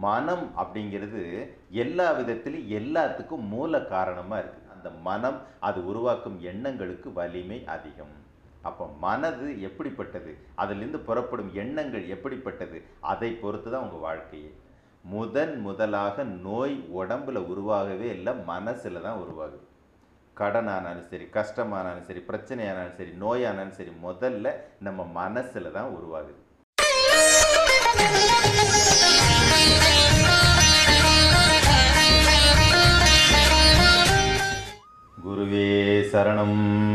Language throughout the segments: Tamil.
மனம் அப்படிங்கிறது எல்லா விதத்திலும் எல்லாத்துக்கும் மூல காரணமாக இருக்குது அந்த மனம் அது உருவாக்கும் எண்ணங்களுக்கு வலிமை அதிகம் அப்போ மனது எப்படிப்பட்டது அதிலிருந்து புறப்படும் எண்ணங்கள் எப்படிப்பட்டது அதை பொறுத்து தான் உங்கள் வாழ்க்கையே முதன் முதலாக நோய் உடம்புல உருவாகவே இல்லை மனசில் தான் உருவாகுது கடனானாலும் சரி கஷ்டமானாலும் சரி பிரச்சனையானாலும் சரி நோயானாலும் சரி முதல்ல நம்ம மனசில் தான் உருவாகுது குருவே சரணம்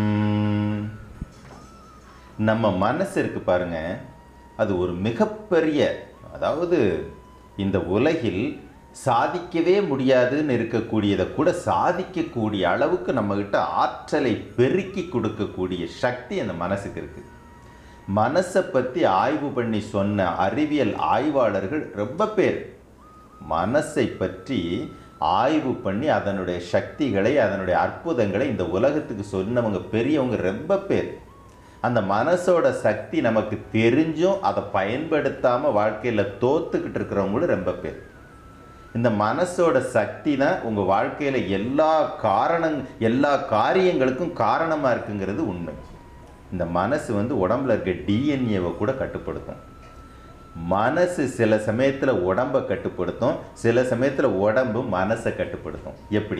நம்ம மனசு இருக்கு பாருங்க அது ஒரு மிகப்பெரிய அதாவது இந்த உலகில் சாதிக்கவே முடியாதுன்னு இருக்கக்கூடியதை கூட சாதிக்கக்கூடிய அளவுக்கு நம்மக்கிட்ட ஆற்றலை பெருக்கி கொடுக்கக்கூடிய சக்தி அந்த மனசுக்கு இருக்குது மனசை பற்றி ஆய்வு பண்ணி சொன்ன அறிவியல் ஆய்வாளர்கள் ரொம்ப பேர் மனசை பற்றி ஆய்வு பண்ணி அதனுடைய சக்திகளை அதனுடைய அற்புதங்களை இந்த உலகத்துக்கு சொன்னவங்க பெரியவங்க ரொம்ப பேர் அந்த மனசோட சக்தி நமக்கு தெரிஞ்சும் அதை பயன்படுத்தாமல் வாழ்க்கையில் தோத்துக்கிட்டு இருக்கிறவங்களும் ரொம்ப பேர் இந்த மனசோட சக்தி தான் உங்கள் வாழ்க்கையில் எல்லா காரணங் எல்லா காரியங்களுக்கும் காரணமாக இருக்குங்கிறது உண்மை இந்த மனசு வந்து உடம்புல இருக்க டிஎன்ஏவை கூட கட்டுப்படுத்தும் மனசு சில சமயத்தில் உடம்பை கட்டுப்படுத்தும் சில சமயத்தில் உடம்பு மனசை கட்டுப்படுத்தும் எப்படி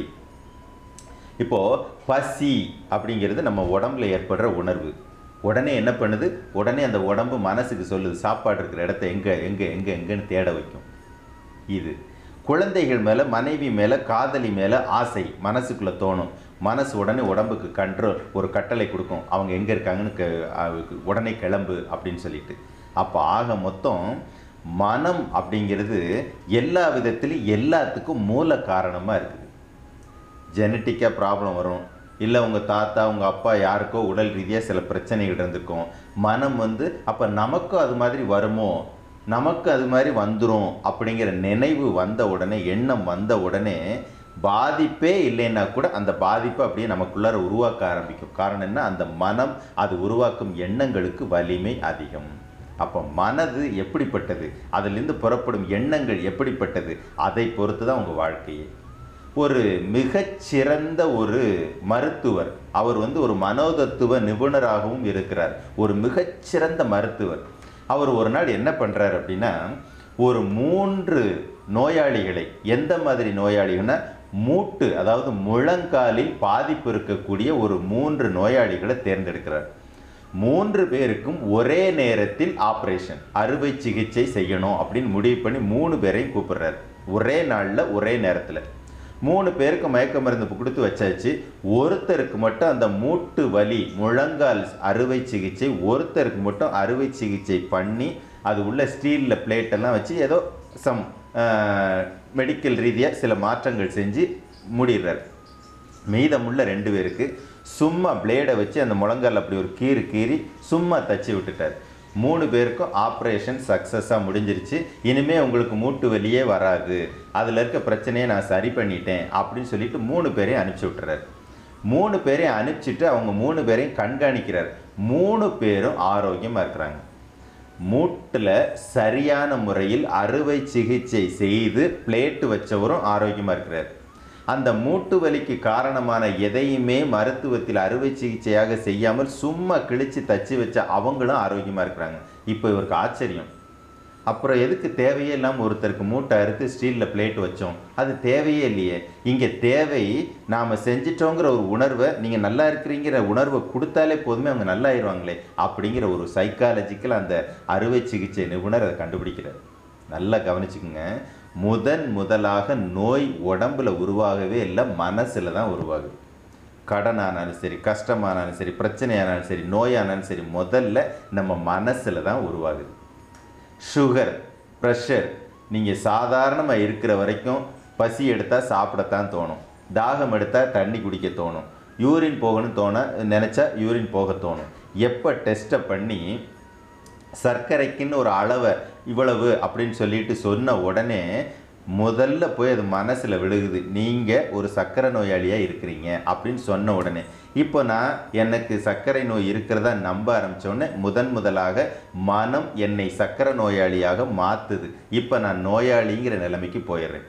இப்போது பசி அப்படிங்கிறது நம்ம உடம்புல ஏற்படுற உணர்வு உடனே என்ன பண்ணுது உடனே அந்த உடம்பு மனசுக்கு சொல்லுது சாப்பாடு இருக்கிற இடத்த எங்கே எங்கே எங்கே எங்கேன்னு தேட வைக்கும் இது குழந்தைகள் மேலே மனைவி மேலே காதலி மேலே ஆசை மனசுக்குள்ளே தோணும் மனசு உடனே உடம்புக்கு கண்ட்ரோல் ஒரு கட்டளை கொடுக்கும் அவங்க எங்கே இருக்காங்கன்னு க- அஹ் உடனே கிளம்பு அப்படின்னு சொல்லிட்டு அப்போ ஆக மொத்தம் மனம் அப்படிங்கிறது எல்லா விதத்திலும் எல்லாத்துக்கும் மூல காரணமாக இருக்குது ஜெனட்டிக்காக ப்ராப்ளம் வரும் இல்லை உங்கள் தாத்தா உங்கள் அப்பா யாருக்கோ உடல் ரீதியாக சில பிரச்சனைகள் இருந்திருக்கும் மனம் வந்து அப்போ நமக்கும் அது மாதிரி வருமோ நமக்கு அது மாதிரி வந்துடும் அப்படிங்கிற நினைவு வந்த உடனே எண்ணம் வந்த உடனே பாதிப்பே இல்லைன்னா கூட அந்த பாதிப்பை அப்படியே நமக்குள்ளார உருவாக்க ஆரம்பிக்கும் காரணம் என்ன அந்த மனம் அது உருவாக்கும் எண்ணங்களுக்கு வலிமை அதிகம் அப்போ மனது எப்படிப்பட்டது அதிலிருந்து புறப்படும் எண்ணங்கள் எப்படிப்பட்டது அதை பொறுத்து தான் உங்கள் வாழ்க்கையே ஒரு மிகச்சிறந்த ஒரு மருத்துவர் அவர் வந்து ஒரு மனோதத்துவ நிபுணராகவும் இருக்கிறார் ஒரு மிகச்சிறந்த மருத்துவர் அவர் ஒரு நாள் என்ன பண்ணுறார் அப்படின்னா ஒரு மூன்று நோயாளிகளை எந்த மாதிரி நோயாளிகள்னா மூட்டு அதாவது முழங்காலில் பாதிப்பு இருக்கக்கூடிய ஒரு மூன்று நோயாளிகளை தேர்ந்தெடுக்கிறார் மூன்று பேருக்கும் ஒரே நேரத்தில் ஆப்ரேஷன் அறுவை சிகிச்சை செய்யணும் அப்படின்னு முடிவு பண்ணி மூணு பேரையும் கூப்பிடுறாரு ஒரே நாளில் ஒரே நேரத்தில் மூணு பேருக்கு மயக்க மருந்து கொடுத்து வச்சாச்சு ஒருத்தருக்கு மட்டும் அந்த மூட்டு வலி முழங்கால் அறுவை சிகிச்சை ஒருத்தருக்கு மட்டும் அறுவை சிகிச்சை பண்ணி அது உள்ள ஸ்டீலில் பிளேட்டெல்லாம் வச்சு ஏதோ சம் மெடிக்கல் ரீதியாக சில மாற்றங்கள் செஞ்சு முடிடுறாரு மீதமுள்ள ரெண்டு பேருக்கு சும்மா பிளேடை வச்சு அந்த முழங்கால் அப்படி ஒரு கீறு கீறி சும்மா தச்சு விட்டுட்டார் மூணு பேருக்கும் ஆப்ரேஷன் சக்ஸஸாக முடிஞ்சிருச்சு இனிமேல் உங்களுக்கு மூட்டு வலியே வராது அதில் இருக்க பிரச்சனையை நான் சரி பண்ணிட்டேன் அப்படின்னு சொல்லிட்டு மூணு பேரையும் அனுப்பிச்சி விட்டுறாரு மூணு பேரையும் அனுப்பிச்சிட்டு அவங்க மூணு பேரையும் கண்காணிக்கிறார் மூணு பேரும் ஆரோக்கியமாக இருக்கிறாங்க மூட்டில் சரியான முறையில் அறுவை சிகிச்சை செய்து பிளேட்டு வச்சவரும் ஆரோக்கியமாக இருக்கிறார் அந்த மூட்டு வலிக்கு காரணமான எதையுமே மருத்துவத்தில் அறுவை சிகிச்சையாக செய்யாமல் சும்மா கிழிச்சு தச்சு வச்ச அவங்களும் ஆரோக்கியமாக இருக்கிறாங்க இப்போ இவருக்கு ஆச்சரியம் அப்புறம் எதுக்கு தேவையே இல்லாமல் ஒருத்தருக்கு மூட்டை அறுத்து ஸ்டீலில் பிளேட் வச்சோம் அது தேவையே இல்லையே இங்கே தேவை நாம் செஞ்சிட்டோங்கிற ஒரு உணர்வை நீங்கள் நல்லா இருக்கிறீங்கிற உணர்வை கொடுத்தாலே போதுமே அவங்க நல்லாயிருவாங்களே அப்படிங்கிற ஒரு சைக்காலஜிக்கல் அந்த அறுவை சிகிச்சை நிபுணர் அதை கண்டுபிடிக்கிறார் நல்லா கவனிச்சுக்குங்க முதன் முதலாக நோய் உடம்புல உருவாகவே இல்லை மனசில் தான் உருவாகுது கடனானாலும் சரி கஷ்டமானாலும் சரி பிரச்சனையானாலும் சரி நோயானாலும் சரி முதல்ல நம்ம மனசில் தான் உருவாகுது சுகர் ப்ரெஷர் நீங்கள் சாதாரணமாக இருக்கிற வரைக்கும் பசி எடுத்தால் சாப்பிடத்தான் தோணும் தாகம் எடுத்தால் தண்ணி குடிக்க தோணும் யூரின் போகணும்னு தோண நினச்சா யூரின் போக தோணும் எப்போ டெஸ்ட்டை பண்ணி சர்க்கரைக்குன்னு ஒரு அளவை இவ்வளவு அப்படின்னு சொல்லிட்டு சொன்ன உடனே முதல்ல போய் அது மனசில் விழுகுது நீங்கள் ஒரு சர்க்கரை நோயாளியாக இருக்கிறீங்க அப்படின்னு சொன்ன உடனே இப்போ நான் எனக்கு சர்க்கரை நோய் இருக்கிறதா நம்ப ஆரம்பித்தோடனே முதன் முதலாக மனம் என்னை சர்க்கரை நோயாளியாக மாற்றுது இப்போ நான் நோயாளிங்கிற நிலைமைக்கு போயிடுறேன்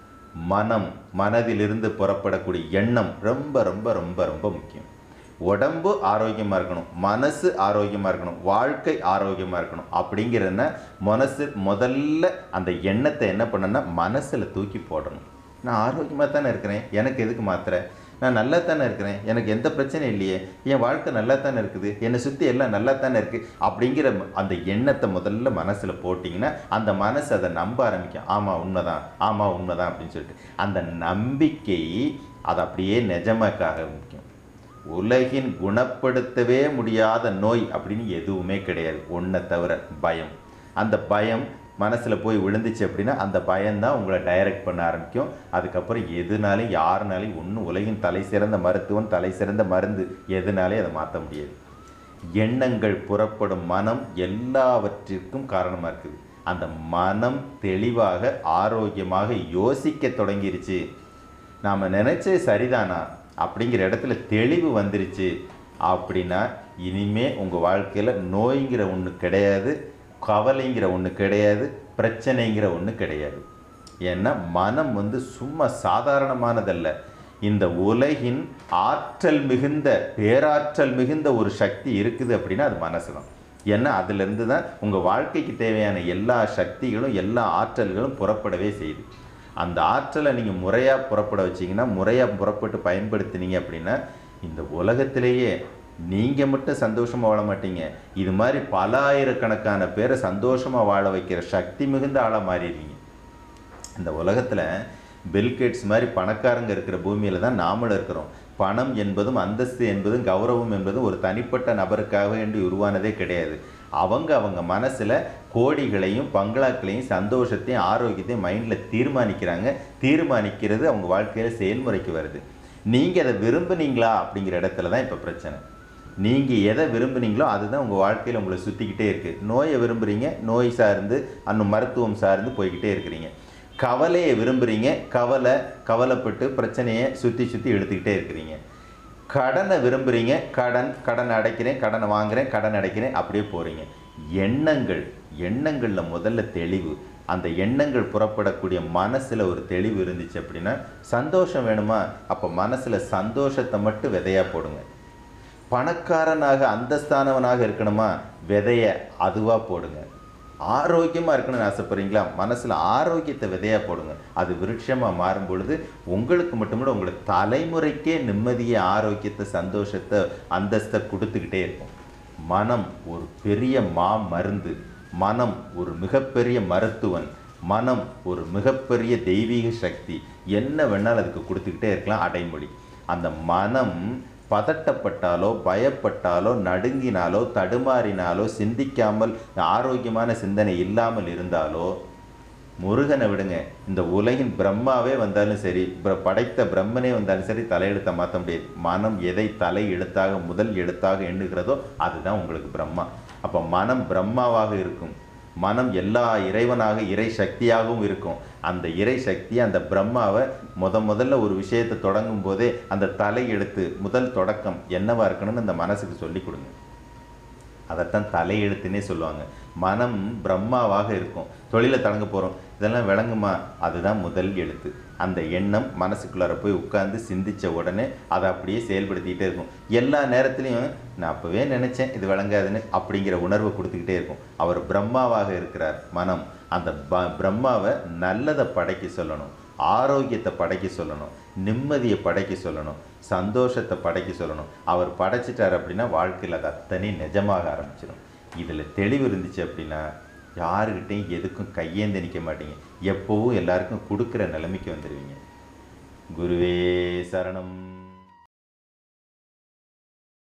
மனம் மனதிலிருந்து புறப்படக்கூடிய எண்ணம் ரொம்ப ரொம்ப ரொம்ப ரொம்ப முக்கியம் உடம்பு ஆரோக்கியமாக இருக்கணும் மனசு ஆரோக்கியமாக இருக்கணும் வாழ்க்கை ஆரோக்கியமாக இருக்கணும் அப்படிங்கிறன மனசு முதல்ல அந்த எண்ணத்தை என்ன பண்ணணும்னா மனசில் தூக்கி போடணும் நான் ஆரோக்கியமாக தானே இருக்கிறேன் எனக்கு எதுக்கு மாத்திரை நான் நல்லா தானே இருக்கிறேன் எனக்கு எந்த பிரச்சனையும் இல்லையே என் வாழ்க்கை நல்லா தானே இருக்குது என்னை சுற்றி எல்லாம் நல்லா தானே இருக்குது அப்படிங்கிற அந்த எண்ணத்தை முதல்ல மனசில் போட்டிங்கன்னா அந்த மனசு அதை நம்ப ஆரம்பிக்கும் ஆமாம் உண்மைதான் ஆமாம் உண்மைதான் அப்படின்னு சொல்லிட்டு அந்த நம்பிக்கை அதை அப்படியே நிஜமாக்க ஆரம்பிக்கும் உலகின் குணப்படுத்தவே முடியாத நோய் அப்படின்னு எதுவுமே கிடையாது ஒன்றை தவிர பயம் அந்த பயம் மனசில் போய் விழுந்துச்சு அப்படின்னா அந்த பயம்தான் உங்களை டைரக்ட் பண்ண ஆரம்பிக்கும் அதுக்கப்புறம் எதுனாலும் யாருனாலையும் ஒன்றும் உலகின் தலை சிறந்த மருத்துவம் தலை சிறந்த மருந்து எதுனாலே அதை மாற்ற முடியாது எண்ணங்கள் புறப்படும் மனம் எல்லாவற்றிற்கும் காரணமாக இருக்குது அந்த மனம் தெளிவாக ஆரோக்கியமாக யோசிக்க தொடங்கிருச்சு நாம் நினச்சது சரிதானா அப்படிங்கிற இடத்துல தெளிவு வந்துருச்சு அப்படின்னா இனிமே உங்கள் வாழ்க்கையில் நோய்ங்கிற ஒன்று கிடையாது கவலைங்கிற ஒன்று கிடையாது பிரச்சனைங்கிற ஒன்று கிடையாது ஏன்னா மனம் வந்து சும்மா சாதாரணமானதல்ல இந்த உலகின் ஆற்றல் மிகுந்த பேராற்றல் மிகுந்த ஒரு சக்தி இருக்குது அப்படின்னா அது மனசு தான் ஏன்னா அதுலேருந்து தான் உங்கள் வாழ்க்கைக்கு தேவையான எல்லா சக்திகளும் எல்லா ஆற்றல்களும் புறப்படவே செய்யுது அந்த ஆற்றலை நீங்கள் முறையாக புறப்பட வச்சிங்கன்னா முறையாக புறப்பட்டு பயன்படுத்தினீங்க அப்படின்னா இந்த உலகத்திலேயே நீங்கள் மட்டும் சந்தோஷமாக வாழ மாட்டீங்க இது மாதிரி பல ஆயிரக்கணக்கான பேரை சந்தோஷமாக வாழ வைக்கிற சக்தி மிகுந்த ஆளாக மாறிடுவீங்க இந்த உலகத்தில் பில்கேட்ஸ் மாதிரி பணக்காரங்க இருக்கிற பூமியில் தான் நாமளும் இருக்கிறோம் பணம் என்பதும் அந்தஸ்து என்பதும் கௌரவம் என்பதும் ஒரு தனிப்பட்ட நபருக்காக வேண்டி உருவானதே கிடையாது அவங்க அவங்க மனசில் கோடிகளையும் பங்களாக்களையும் சந்தோஷத்தையும் ஆரோக்கியத்தையும் மைண்டில் தீர்மானிக்கிறாங்க தீர்மானிக்கிறது அவங்க வாழ்க்கையில் செயல்முறைக்கு வருது நீங்கள் அதை விரும்புனீங்களா அப்படிங்கிற இடத்துல தான் இப்போ பிரச்சனை நீங்கள் எதை விரும்புனீங்களோ அதுதான் உங்கள் வாழ்க்கையில் உங்களை சுற்றிக்கிட்டே இருக்குது நோயை விரும்புகிறீங்க நோய் சார்ந்து அன்னும் மருத்துவம் சார்ந்து போய்கிட்டே இருக்கிறீங்க கவலையை விரும்புகிறீங்க கவலை கவலைப்பட்டு பிரச்சனையை சுற்றி சுற்றி எடுத்துக்கிட்டே இருக்கிறீங்க கடனை விரும்புகிறீங்க கடன் கடன் அடைக்கிறேன் கடனை வாங்குறேன் கடன் அடைக்கிறேன் அப்படியே போகிறீங்க எண்ணங்கள் எண்ணங்களில் முதல்ல தெளிவு அந்த எண்ணங்கள் புறப்படக்கூடிய மனசில் ஒரு தெளிவு இருந்துச்சு அப்படின்னா சந்தோஷம் வேணுமா அப்போ மனசில் சந்தோஷத்தை மட்டும் விதையாக போடுங்க பணக்காரனாக அந்தஸ்தானவனாக இருக்கணுமா விதைய அதுவாக போடுங்க ஆரோக்கியமாக இருக்கணும்னு ஆசைப்படுறீங்களா மனசில் ஆரோக்கியத்தை விதையாக போடுங்க அது விருட்சமாக மாறும் பொழுது உங்களுக்கு மட்டுமில்ல உங்களோட தலைமுறைக்கே நிம்மதியை ஆரோக்கியத்தை சந்தோஷத்தை அந்தஸ்தை கொடுத்துக்கிட்டே இருக்கும் மனம் ஒரு பெரிய மா மருந்து மனம் ஒரு மிகப்பெரிய மருத்துவன் மனம் ஒரு மிகப்பெரிய தெய்வீக சக்தி என்ன வேணாலும் அதுக்கு கொடுத்துக்கிட்டே இருக்கலாம் அடைமொழி அந்த மனம் பதட்டப்பட்டாலோ பயப்பட்டாலோ நடுங்கினாலோ தடுமாறினாலோ சிந்திக்காமல் ஆரோக்கியமான சிந்தனை இல்லாமல் இருந்தாலோ முருகனை விடுங்க இந்த உலகின் பிரம்மாவே வந்தாலும் சரி பிர- படைத்த பிரம்மனே வந்தாலும் சரி தலையெழுத்தை மாற்ற முடியாது மனம் எதை தலை எழுத்தாக முதல் எழுத்தாக எண்ணுகிறதோ அதுதான் உங்களுக்கு பிரம்மா அப்போ மனம் பிரம்மாவாக இருக்கும் மனம் எல்லா இறைவனாக இறை சக்தியாகவும் இருக்கும் அந்த இறை சக்தி அந்த பிரம்மாவை முத முதல்ல ஒரு விஷயத்தை தொடங்கும் போதே அந்த தலை எழுத்து முதல் தொடக்கம் என்னவா இருக்கணும்னு அந்த மனசுக்கு சொல்லி கொடுங்க அதைத்தான் தலையெழுத்துன்னே சொல்லுவாங்க மனம் பிரம்மாவாக இருக்கும் தொழிலை தொடங்க போகிறோம் இதெல்லாம் விளங்குமா அதுதான் முதல் எழுத்து அந்த எண்ணம் மனசுக்குள்ளார போய் உட்கார்ந்து சிந்திச்ச உடனே அதை அப்படியே செயல்படுத்திக்கிட்டே இருக்கும் எல்லா நேரத்துலையும் நான் அப்போவே நினச்சேன் இது விளங்காதுன்னு அப்படிங்கிற உணர்வை கொடுத்துக்கிட்டே இருக்கும் அவர் பிரம்மாவாக இருக்கிறார் மனம் அந்த ப பிரம்மாவை நல்லதை படைக்க சொல்லணும் ஆரோக்கியத்தை படைக்க சொல்லணும் நிம்மதியை படைக்க சொல்லணும் சந்தோஷத்தை படைக்க சொல்லணும் அவர் படைச்சிட்டார் அப்படின்னா வாழ்க்கையில் அது அத்தனை நிஜமாக ஆரம்பிச்சிடும் இதில் தெளிவு இருந்துச்சு அப்படின்னா யாருக்கிட்டையும் எதுக்கும் கையேந்தி நிற்க மாட்டீங்க எப்போவும் எல்லாருக்கும் கொடுக்குற நிலைமைக்கு வந்துடுவீங்க குருவே சரணம்